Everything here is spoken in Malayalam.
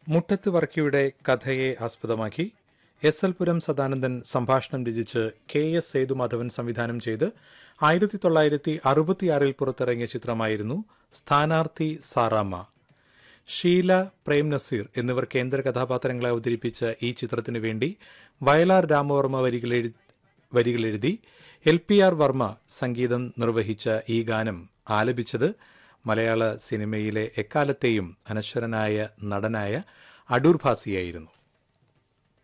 മുട്ടത്ത് വർക്കിയുടെ കഥയെ ആസ്പദമാക്കി എസ് എൽ പുരം സദാനന്ദൻ സംഭാഷണം രചിച്ച് കെ എസ് സേതുമാധവൻ സംവിധാനം ചെയ്ത് ആയിരത്തി തൊള്ളായിരത്തി അറുപത്തിയാറിൽ പുറത്തിറങ്ങിയ ചിത്രമായിരുന്നു സ്ഥാനാർത്ഥി സാറാമ്മ ഷീല പ്രേം നസീർ എന്നിവർ കേന്ദ്ര കഥാപാത്രങ്ങളെ അവതരിപ്പിച്ച ഈ ചിത്രത്തിനു വേണ്ടി വയലാർ രാമവർമ്മ വരികളെഴു വരികളെഴുതി എൽ പി ആർ വർമ്മ സംഗീതം നിർവഹിച്ച ഈ ഗാനം ആലപിച്ചത് മലയാള സിനിമയിലെ എക്കാലത്തെയും അനശ്വരനായ നടനായ അടൂർ ഭാസിയായിരുന്നു